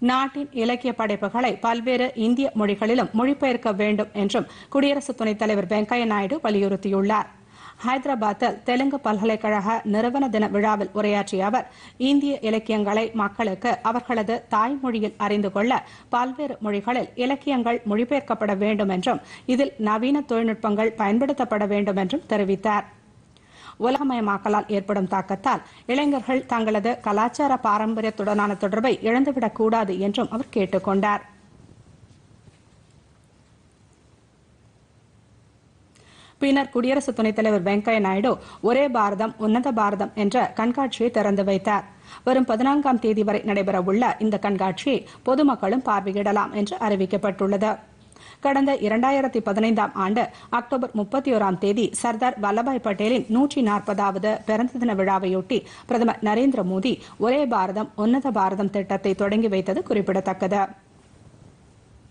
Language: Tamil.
நாட்டின் இலக்கிய படைப்புகளை பல்வேறு இந்திய மொழிகளிலும் மொழிபெயர்க்க வேண்டும் என்றும் குடியரசு துணைத் தலைவர் வெங்கையா நாயுடு வலியுறுத்தியுள்ளார் ஹைதராபாத்தில் தெலுங்கு பல்கலைக்கழக நிறுவன தின விழாவில் உரையாற்றிய அவர் இந்திய இலக்கியங்களை மக்களுக்கு அவர்களது தாய்மொழியில் அறிந்து கொள்ள பல்வேறு மொழிகளில் இலக்கியங்கள் மொழிபெயர்க்கப்பட வேண்டும் என்றும் இதில் நவீன தொழில்நுட்பங்கள் பயன்படுத்தப்பட வேண்டும் என்றும் தெரிவித்தார் உலகமயமாக்கலால் ஏற்படும் தாக்கத்தால் இளைஞர்கள் தங்களது கலாச்சார பாரம்பரியத்துடனான தொடர்பை இழந்துவிடக் கூடாது என்றும் அவர் கேட்டுக் கொண்டார் பின்னர் குடியரசு துணைத் தலைவர் வெங்கையா நாயுடு ஒரே பாரதம் உன்னத பாரதம் என்ற கண்காட்சியை திறந்து வைத்தார் வரும் பதினான்காம் தேதி வரை நடைபெறவுள்ள இந்த கண்காட்சியை பொதுமக்களும் பார்வையிடலாம் என்று அறிவிக்கப்பட்டுள்ளது கடந்த இரண்டாயிரத்தி பதினைந்தாம் ஆண்டு அக்டோபர் முப்பத்தி ஓராம் தேதி சர்தார் வல்லபாய் பட்டேலின் நூற்றி நாற்பதாவது பிறந்த தின விழாவையொட்டி பிரதமர் நரேந்திர மோடி ஒரே பாரதம் உன்னத பாரதம் திட்டத்தை தொடங்கி வைத்தது குறிப்பிடத்தக்கது